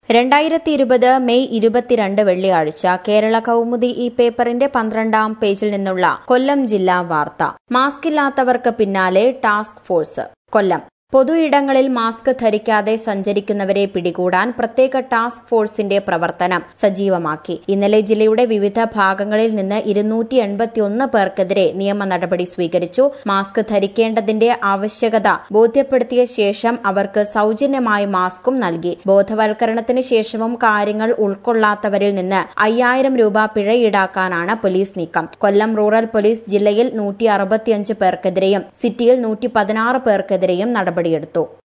രണ്ടായിരത്തി ഇരുപത് മെയ് ഇരുപത്തിരണ്ട് വെള്ളിയാഴ്ച കേരള കൗമുദി ഈ പേപ്പറിന്റെ പന്ത്രണ്ടാം പേജിൽ നിന്നുള്ള കൊല്ലം ജില്ലാ വാർത്ത മാസ്കില്ലാത്തവർക്ക് പിന്നാലെ ടാസ്ക് ഫോഴ്സ് കൊല്ലം പൊതു ഇടങ്ങളിൽ മാസ്ക് ധരിക്കാതെ സഞ്ചരിക്കുന്നവരെ പിടികൂടാൻ പ്രത്യേക ടാസ്ക് ഫോഴ്സിന്റെ പ്രവർത്തനം സജീവമാക്കി ഇന്നലെ ജില്ലയുടെ വിവിധ ഭാഗങ്ങളിൽ നിന്ന് ഇരുന്നൂറ്റി എൺപത്തിയൊന്ന് പേർക്കെതിരെ നിയമ നടപടി സ്വീകരിച്ചു മാസ്ക് ധരിക്കേണ്ടതിന്റെ ആവശ്യകത ബോധ്യപ്പെടുത്തിയ ശേഷം അവർക്ക് സൌജന്യമായി മാസ്കും നൽകി ബോധവൽക്കരണത്തിന് ശേഷവും കാര്യങ്ങൾ ഉൾക്കൊള്ളാത്തവരിൽ നിന്ന് അയ്യായിരം രൂപ പിഴ ഈടാക്കാനാണ് പോലീസ് നീക്കം കൊല്ലം റൂറൽ പോലീസ് ജില്ലയിൽ നൂറ്റി അറുപത്തിയഞ്ച് പേർക്കെതിരെയും സിറ്റിയിൽ നൂറ്റി പതിനാറ് പേർക്കെതിരെയും നടപടിയെടുത്തു